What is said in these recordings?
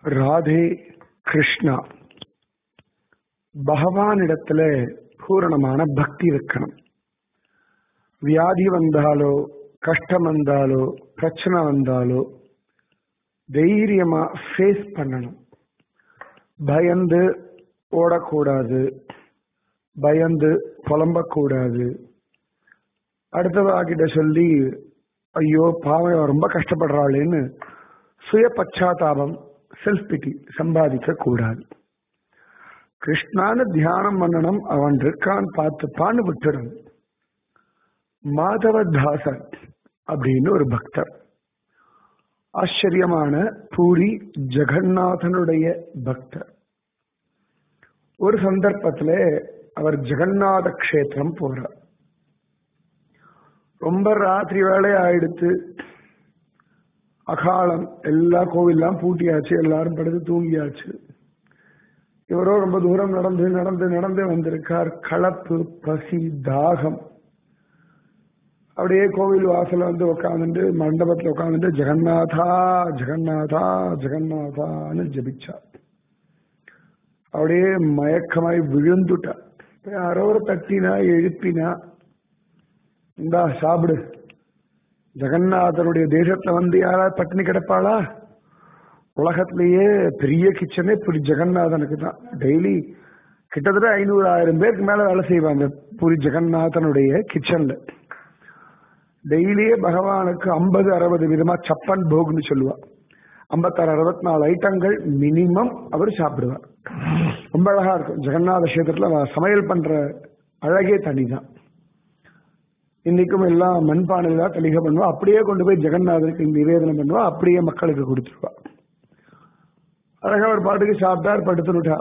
ராதே கிருஷ்ணா பகவானிடத்துல பூரணமான பக்தி வைக்கணும் வியாதி வந்தாலோ கஷ்டம் வந்தாலோ பிரச்சனை வந்தாலோ தைரியமா ஃபேஸ் பண்ணணும் பயந்து ஓடக்கூடாது பயந்து புலம்பக்கூடாது அடுத்தவாகிட்ட சொல்லி ஐயோ பாவம் இவன் ரொம்ப கஷ்டப்படுறாளேன்னு சுய பச்சாதாபம் செல்ஃப் பிட்டி சம்பாதிக்க கூடாது கிருஷ்ணான்னு தியானம் பண்ணணும் அவன் இருக்கான் பார்த்துப்பான்னு விட்டுடும் மாதவதாசர் அப்படின்னு ஒரு பக்தர் ஆச்சரியமான பூரி ஜெகநாதனுடைய பக்தர் ஒரு சந்தர்ப்பத்துல அவர் ஜெகநாத கஷேத்திரம் போறார் ரொம்ப ராத்திரி வேலை ஆயிடுத்து அகாலம் எல்லா கோவில்லாம் பூட்டியாச்சு எல்லாரும் படுத்து தூங்கியாச்சு இவரோ ரொம்ப தூரம் நடந்து நடந்து நடந்து வந்திருக்கார் கலப்பு பசி தாகம் அப்படியே கோவில் வாசல வந்து உட்காந்துட்டு மண்டபத்துல உட்காந்துட்டு ஜெகநாதா ஜெகநாதா ஜெகநாதான்னு ஜபிச்சார் அப்படியே மயக்கமாய் விழுந்துட்டா யாரோ ஒரு தட்டினா எழுப்பினா இந்தா சாப்பிடு ஜெகநாதருடைய தேசத்துல வந்து யாராவது பட்டினி கிடப்பாளா உலகத்திலேயே பெரிய கிச்சனே புரி ஜெகநாதனுக்கு தான் டெய்லி கிட்டத்தட்ட ஐநூறு ஆயிரம் பேருக்கு மேல வேலை செய்வாங்க புரி ஜெகநாதனுடைய கிச்சன்ல டெய்லியே பகவானுக்கு ஐம்பது அறுபது விதமா சப்பன் போக்னு சொல்லுவா ஐம்பத்தாறு அறுபத்தி நாலு ஐட்டங்கள் மினிமம் அவர் சாப்பிடுவார் ரொம்ப அழகா இருக்கும் ஜெகநாத கஷேத்திரத்துல சமையல் பண்ற அழகே தனிதான் இன்னைக்கும் எல்லாம் மண்பானையில தலிகை பண்ணுவா அப்படியே கொண்டு போய் ஜெகநாதருக்கு நிவேதனம் பண்ணுவா அப்படியே மக்களுக்கு கொடுத்துருவா அழகா ஒரு பாட்டுக்கு சாப்பிட்டார் படுத்துட்டா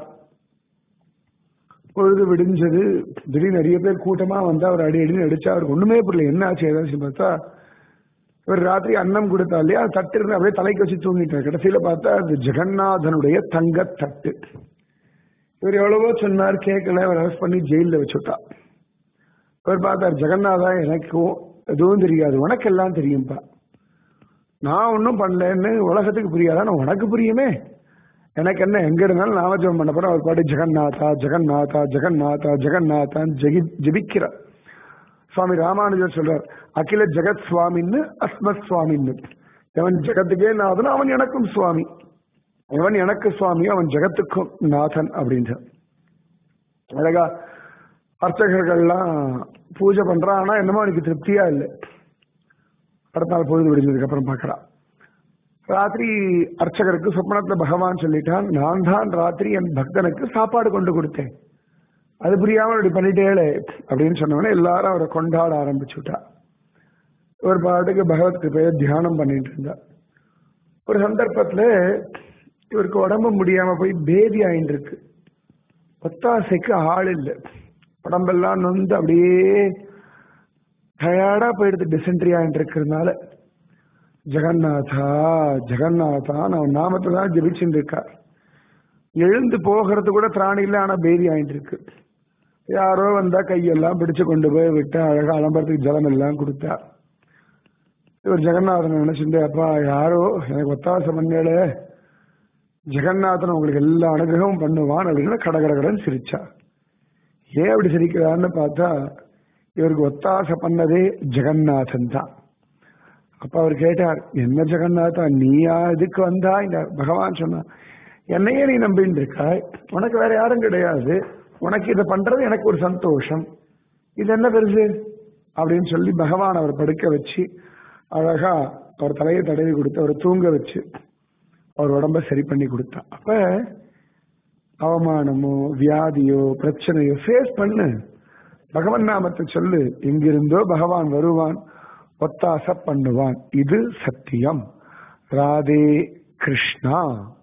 பொழுது விடிஞ்சது திடீர்னு நிறைய பேர் கூட்டமா வந்து அவர் அடி அடின்னு அடிச்சா அவருக்கு ஒண்ணுமே புரியல என்ன ஆச்சு ஏதாச்சும் பார்த்தா இவர் ராத்திரி அன்னம் கொடுத்தா இல்லையா தட்டு இருந்து அப்படியே தலைக்கு வச்சு தூங்கிட்டார் கடைசியில பார்த்தா அது ஜெகநாதனுடைய தங்க தட்டு இவர் எவ்வளவோ சொன்னார் கேட்கல அவர் அரெஸ்ட் பண்ணி ஜெயில வச்சுட்டா இவர் பார்த்தார் ஜெகநாதா எனக்கும் எதுவும் தெரியாது உனக்கு எல்லாம் தெரியும்பா நான் ஒன்றும் பண்ணலன்னு உலகத்துக்கு புரியாதா நான் உனக்கு புரியுமே எனக்கு என்ன எங்க இருந்தாலும் நாமஜபம் பண்ண போறேன் அவர் பாட்டு ஜெகநாதா ஜெகநாதா ஜெகநாதா ஜெகநாதான் ஜெகி ஜெபிக்கிறார் சுவாமி ராமானுஜர் சொல்றார் அகில ஜெகத் சுவாமின்னு அஸ்மத் சுவாமின்னு எவன் ஜெகத்துக்கே நாதன் அவன் எனக்கும் சுவாமி எவன் எனக்கு சுவாமி அவன் ஜெகத்துக்கும் நாதன் அப்படின்ற அழகா அர்ச்சகர்கள்லாம் பூஜை பண்றான் ஆனா என்னமோ அவனுக்கு திருப்தியா இல்லை அடுத்த நாள் பொழுது விடிஞ்சதுக்கு அப்புறம் பார்க்கறான் ராத்திரி அர்ச்சகருக்கு சொப்பனத்துல பகவான் சொல்லிட்டான் நான் தான் ராத்திரி என் பக்தனுக்கு சாப்பாடு கொண்டு கொடுத்தேன் அது புரியாம இப்படி பண்ணிட்டேளே அப்படின்னு சொன்னவொடனே எல்லாரும் அவரை கொண்டாட ஆரம்பிச்சுட்டா ஒரு பாட்டுக்கு பகவத் கிருப்பைய தியானம் பண்ணிட்டு இருந்தா ஒரு சந்தர்ப்பத்துல இவருக்கு உடம்பு முடியாம போய் பேதி ஆயிட்டு இருக்கு ஒத்தாசைக்கு ஆள் இல்லை உடம்பெல்லாம் நொந்து அப்படியே டயர்டா போயிடுது டிசென்ட்ரி ஆயிட்டு இருக்கிறதுனால ஜெகநாதா ஜெகநாதா நான் நாமத்தை தான் ஜபிச்சுட்டு இருக்கார் எழுந்து போகிறது கூட திராணி இல்லை ஆனா பேதி ஆயிட்டு இருக்கு யாரோ வந்தா கையெல்லாம் பிடிச்சு கொண்டு போய் விட்டு அழகா அலம்பரத்துக்கு ஜலம் எல்லாம் கொடுத்தா இவர் ஜெகநாதன் நினைச்சிட்டு அப்பா யாரோ எனக்கு ஒத்தாசம் பண்ணல ஜெகநாதன் உங்களுக்கு எல்லா அனுகிரகமும் பண்ணுவான் அப்படின்னு கடகடகடன் சிரிச்சா ஏன் அப்படி சிரிக்கிறான்னு பார்த்தா இவருக்கு ஒத்தாசை பண்ணதே ஜெகநாதன் தான் அப்ப அவர் கேட்டார் என்ன ஜெகநாதா நீயா இதுக்கு வந்தா இந்த பகவான் சொன்னா என்னையே நீ நம்பின்னு இருக்காய் உனக்கு வேற யாரும் கிடையாது உனக்கு இதை பண்றது எனக்கு ஒரு சந்தோஷம் இது என்ன பெருசு அப்படின்னு சொல்லி பகவான் அவர் படுக்க வச்சு அழகா அவர் தலையை தடவி கொடுத்து அவர் தூங்க வச்சு அவர் உடம்ப சரி பண்ணி கொடுத்தா அப்ப அவமானமோ வியாதியோ பிரச்சனையோ ஃபேஸ் பண்ணு பகவன் நாமத்தை சொல்லு எங்கிருந்தோ பகவான் வருவான் ஒத்தாச பண்ணுவான் இது சத்தியம் ராதே கிருஷ்ணா